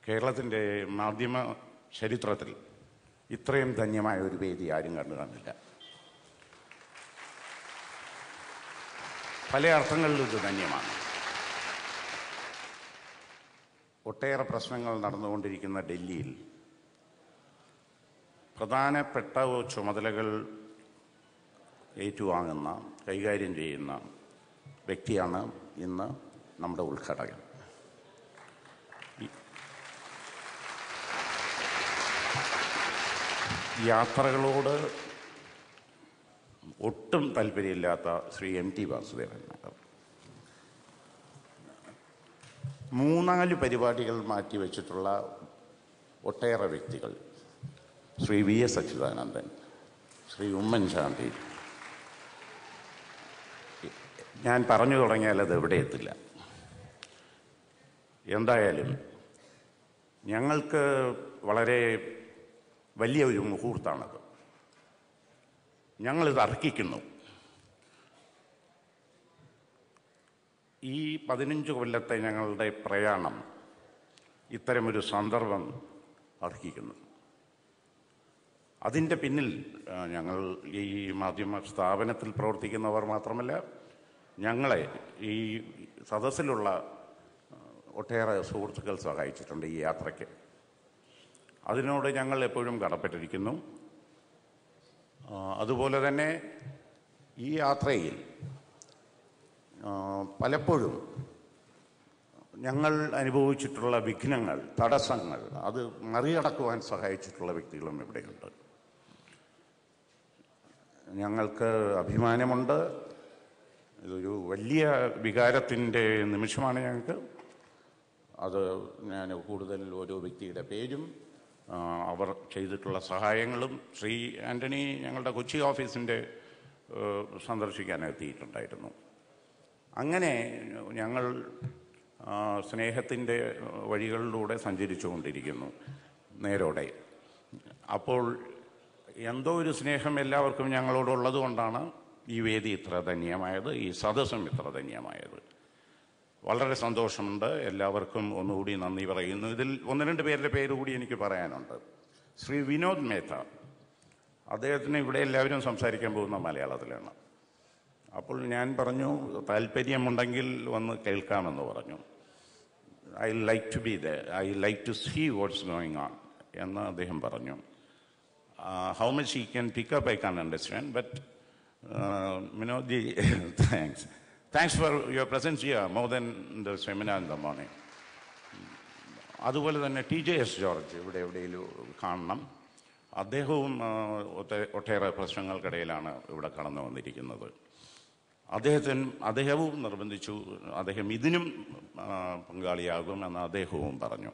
കേരളത്തിൻ്റെ മാധ്യമ ചരിത്രത്തിൽ ഇത്രയും ധന്യമായ ഒരു വേദി ആരും കണ്ടു കാണില്ല പല അർത്ഥങ്ങളിലും ഇത് ധന്യമാണ് ഒട്ടേറെ പ്രശ്നങ്ങൾ നടന്നുകൊണ്ടിരിക്കുന്ന ഡൽഹിയിൽ പ്രധാനപ്പെട്ട ചുമതലകൾ ഏറ്റുവാങ്ങുന്ന കൈകാര്യം ചെയ്യുന്ന വ്യക്തിയാണ് ഇന്ന് നമ്മുടെ ഉദ്ഘാടകൻ ഈ- യാത്രകളോട് ഒട്ടും താല്പര്യമില്ലാത്ത ശ്രീ എം ടി വാസുദേവൻ നായർ മൂന്നാല് പരിപാടികൾ മാറ്റിവെച്ചിട്ടുള്ള ഒട്ടേറെ വ്യക്തികൾ ശ്രീ വി എസ് അച്യുതാനന്ദൻ ശ്രീ ഉമ്മൻചാണ്ടി ഞാൻ പറഞ്ഞു തുടങ്ങിയാൽ അത് എവിടെ എത്തില്ല എന്തായാലും ഞങ്ങൾക്ക് വളരെ വലിയ ഒരു മുഹൂർത്താണത് ഞങ്ങളിത് അർഹിക്കുന്നു ഈ പതിനഞ്ച് കൊല്ലത്തെ ഞങ്ങളുടെ പ്രയാണം ഇത്തരമൊരു സന്ദർഭം അർഹിക്കുന്നു അതിൻ്റെ പിന്നിൽ ആ, ഞങ്ങൾ ഈ മാധ്യമ സ്ഥാപനത്തിൽ പ്രവർത്തിക്കുന്നവർ മാത്രമല്ല ഞങ്ങളെ ഈ സദസ്സിലുള്ള ആ, ഒട്ടേറെ സുഹൃത്തുക്കൾ സഹായിച്ചിട്ടുണ്ട് ഈ യാത്രയ്ക്ക് അതിനോട് ഞങ്ങൾ എപ്പോഴും കടപ്പെട്ടിരിക്കുന്നു ആ, അതുപോലെ തന്നെ ഈ യാത്രയിൽ ആ, പലപ്പോഴും ഞങ്ങൾ അനുഭവിച്ചിട്ടുള്ള വിഘ്നങ്ങൾ തടസ്സങ്ങൾ അത് മറികടക്കുവാൻ സഹായിച്ചിട്ടുള്ള വ്യക്തികളും ഇവിടെയുണ്ട് ഞങ്ങൾക്ക് അഭിമാനമുണ്ട് ഇതൊരു വലിയ വികാരത്തിൻ്റെ നിമിഷമാണ് ഞങ്ങൾക്ക് അത് ഞാൻ കൂടുതൽ ഓരോ വ്യക്തിയുടെ പേരും ആ, അവർ ചെയ്തിട്ടുള്ള സഹായങ്ങളും ശ്രീ ആൻ്റണി ഞങ്ങളുടെ കൊച്ചി ഓഫീസിൻ്റെ ഏഹ്, സന്ദർശിക്കാൻ എത്തിയിട്ടുണ്ടായിരുന്നു അങ്ങനെ ഞങ്ങൾ ആ, സ്നേഹത്തിൻ്റെ വഴികളിലൂടെ സഞ്ചരിച്ചുകൊണ്ടിരിക്കുന്നു നേരോടെ അപ്പോൾ എന്തോ ഒരു സ്നേഹം എല്ലാവർക്കും ഞങ്ങളോടുള്ളത് കൊണ്ടാണ് ഈ വേദി ഇത്ര ധന്യമായത് ഈ സദസ്സും ഇത്ര ധന്യമായത് വളരെ സന്തോഷമുണ്ട് എല്ലാവർക്കും ഒന്നുകൂടി നന്ദി പറയുന്നു ഇതിൽ ഒന്ന് രണ്ട് പേരുടെ പേര് കൂടി എനിക്ക് പറയാനുണ്ട് ശ്രീ വിനോദ് മേത്ത അദ്ദേഹത്തിന് ഇവിടെ എല്ലാവരും സംസാരിക്കാൻ പോകുന്ന മലയാളത്തിലാണ് അപ്പോൾ ഞാൻ പറഞ്ഞു താല്പര്യമുണ്ടെങ്കിൽ വന്ന് കേൾക്കാമെന്ന് പറഞ്ഞു I like to be the I like to see what's going on എന്ന് അദ്ദേഹം പറഞ്ഞു how much he can pick up I can understand but Vinod ji thanks thanks for your presence here more than the seminar in the morning അതുപോലെ തന്നെ T J S George ഇവിടെ എവിടെയെങ്കിലും കാണണം അദ്ദേഹവും ആ, ഒത്തെ- ഒട്ടേറെ പ്രശ്നങ്ങൾക്കിടയിലാണ് ഇവിടെ കടന്നു വന്നിരിക്കുന്നത് അദ്ദേഹത്തിന് അദ്ദേഹവും നിർബന്ധിച്ചു അദ്ദേഹം ഇതിനും ആ, പങ്കാളിയാകുമെന്ന് അദ്ദേഹവും പറഞ്ഞു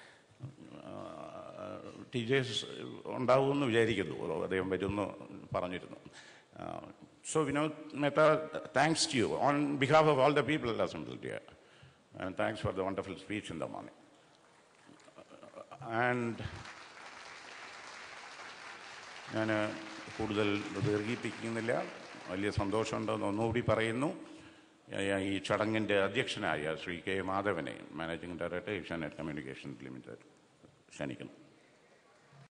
ടി ജെ എസ് ഉണ്ടാവുമെന്ന് വിചാരിക്കുന്നു അദ്ദേഹം വരുമെന്ന് പറഞ്ഞിരുന്നു so Vinod Mehta thanks to you on behalf of all the people assembled here and thanks for the wonderful speech in the morning and ഞാൻ കൂടുതൽ ദീർഘിപ്പിക്കുന്നില്ല വലിയ സന്തോഷമുണ്ടെന്ന് ഒന്നുകൂടി പറയുന്നു ഈ ചടങ്ങിൻ്റെ അധ്യക്ഷനായ ശ്രീ കെ മാധവനെ managing director Asianet communication limited ക്ഷണിക്കുന്നു